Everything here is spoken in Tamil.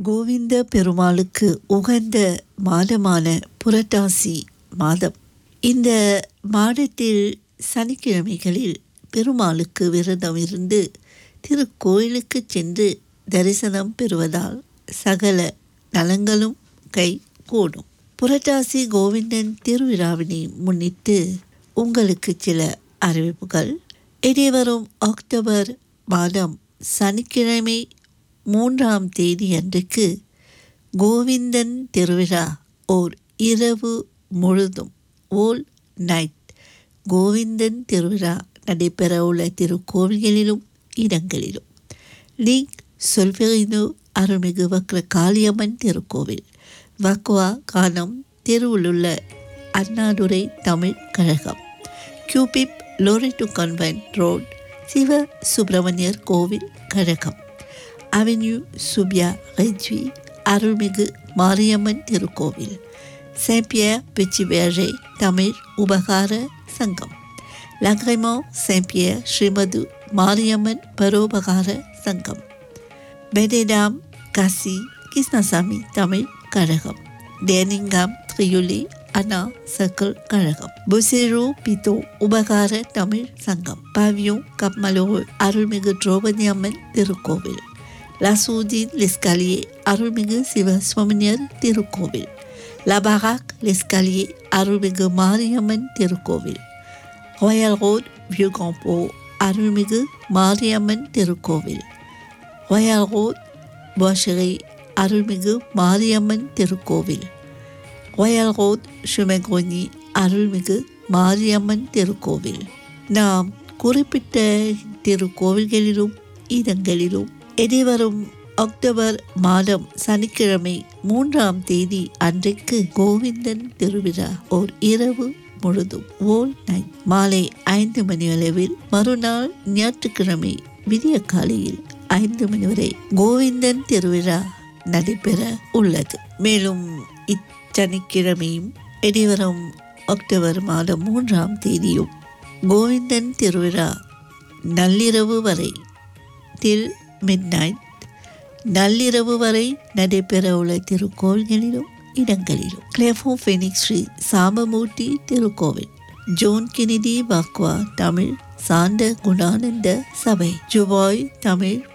கோவிந்த பெருமாளுக்கு உகந்த மாதமான புரட்டாசி மாதம் இந்த மாதத்தில் சனிக்கிழமைகளில் பெருமாளுக்கு விரதம் இருந்து திருக்கோயிலுக்கு சென்று தரிசனம் பெறுவதால் சகல நலங்களும் கை கூடும் புரட்டாசி கோவிந்தன் திருவிழாவினை முன்னிட்டு உங்களுக்கு சில அறிவிப்புகள் இடைவரும் அக்டோபர் மாதம் சனிக்கிழமை மூன்றாம் தேதி அன்றைக்கு கோவிந்தன் திருவிழா ஓர் இரவு முழுதும் ஓல் நைட் கோவிந்தன் திருவிழா நடைபெறவுள்ள திருக்கோவில்களிலும் இடங்களிலும் லிங்க் சொல்பெரினு அருள்மிகு வக்ர காளியம்மன் திருக்கோவில் வக்வா கானம் தெருவிலுள்ள அண்ணாதுரை தமிழ் கழகம் கியூபிப் லோரிட்டு கன்வென்ட் ரோட் சிவ சுப்பிரமணியர் கோவில் கழகம் அவென்யூ சுபியா ரெஜ்வி அருள்மிகு மாரியம்மன் திருக்கோவில் Saint-Pierre Petit-Berger தமிழ் உபகார சங்கம் லக்ரைமோ Saint-Pierre ஸ்ரீமது மாரியம்மன் பரோபகார சங்கம் பெடேடாம் காசி கிருஷ்ணசாமி தமிழ் கழகம் டேனிங்காம் த்ரியுலி அண்ணா சர்க்கிள் கழகம் புசேரோ பித்தோ உபகார தமிழ் சங்கம் பாவியோன் கப்மலோரு அருள்மிகு திரௌபதி அம்மன் திருக்கோவில் லசூதீன் லெஸ்காலியே அருள்மிகு சிவ சுவாமினியர் திருக்கோவில் லபாராக் லெஸ்காலியே அருள்மிகு மாரியம்மன் திருக்கோவில் ராயல் ரோட் வியூகாம்போ அருள்மிகு மாரியம்மன் திருக்கோவில் ராயல் ரோட் பாஷரை அருள்மிகு மாரியம்மன் திருக்கோவில் ராயல் ரோட் ஷுமெகோனி அருள்மிகு மாரியம்மன் திருக்கோவில் நாம் குறிப்பிட்ட திருக்கோவில்களிலும் இடங்களிலும் எதிர்வரும் அக்டோபர் மாதம் சனிக்கிழமை மூன்றாம் தேதி அன்றைக்கு கோவிந்தன் திருவிழா ஓர் இரவு முழுதும் ஓல் நைட் மாலை ஐந்து மணி அளவில் மறுநாள் ஞாயிற்றுக்கிழமை விடிய காலையில் ஐந்து மணி வரை கோவிந்தன் திருவிழா நடைபெற உள்ளது மேலும் இச்சனிக்கிழமையும் எதிர்வரும் அக்டோபர் மாதம் மூன்றாம் தேதியும் கோவிந்தன் திருவிழா நள்ளிரவு வரை டில் மிட் நைட் நள்ளிரவு வரை நடைபெற உள்ள திருக்கோவில்களிலும் இடங்களிலும் கிளேஃபோ ஃபெனிக்ஸ் ஸ்ரீ சாம்பமூர்த்தி திருக்கோவில் ஜோன் கெனிடி வாக்வா தமிழ் சாந்த குணானந்த சபை ஜுபாய் தமிழ்